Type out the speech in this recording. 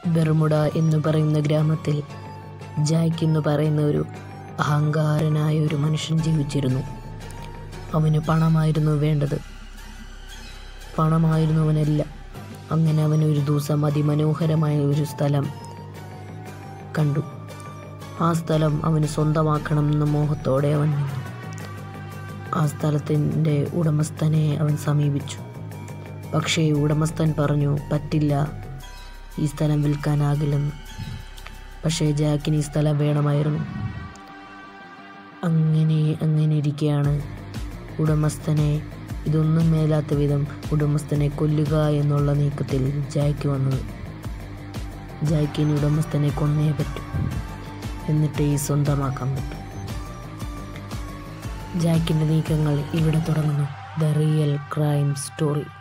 ബെർമുഡ എന്ന് പറയുന്ന ഗ്രാമത്തിൽ ജാക്ക് എന്ന് പറയുന്ന ഒരു അഹങ്കാരനായ ഒരു മനുഷ്യൻ ജീവിച്ചിരുന്നു അവന് പണമായിരുന്നു വേണ്ടത് പണമായിരുന്നു അവനെല്ലാം അങ്ങനെ അവൻ ഒരു ദിവസം അതിമനോഹരമായ ഒരു സ്ഥലം കണ്ടു ആ സ്ഥലം അവന് സ്വന്തമാക്കണം എന്ന മോഹത്തോടെ അവൻ നിന്നു ആ സ്ഥലത്തിൻ്റെ ഉടമസ്ഥനെ അവൻ സമീപിച്ചു പക്ഷേ ഉടമസ്ഥൻ പറഞ്ഞു പറ്റില്ല ഈ സ്ഥലം വിൽക്കാനാകില്ലെന്ന് പക്ഷേ ജാക്കിന് ഈ സ്ഥലം വേണമായിരുന്നു അങ്ങനെ അങ്ങനെ ഇരിക്കെയാണ് ഉടമസ്ഥനെ ഇതൊന്നും മേലാത്ത വിധം ഉടമസ്ഥനെ കൊല്ലുക എന്നുള്ള നീക്കത്തിൽ ജാക്ക് വന്നത് ജാക്കിന് ഉടമസ്ഥനെ കൊന്നേ പറ്റൂ എന്നിട്ട് ഈ സ്വന്തമാക്കാൻ പറ്റും ജാക്കിൻ്റെ നീക്കങ്ങൾ ഇവിടെ തുടങ്ങുന്നു ദ റിയൽ ക്രൈം സ്റ്റോറി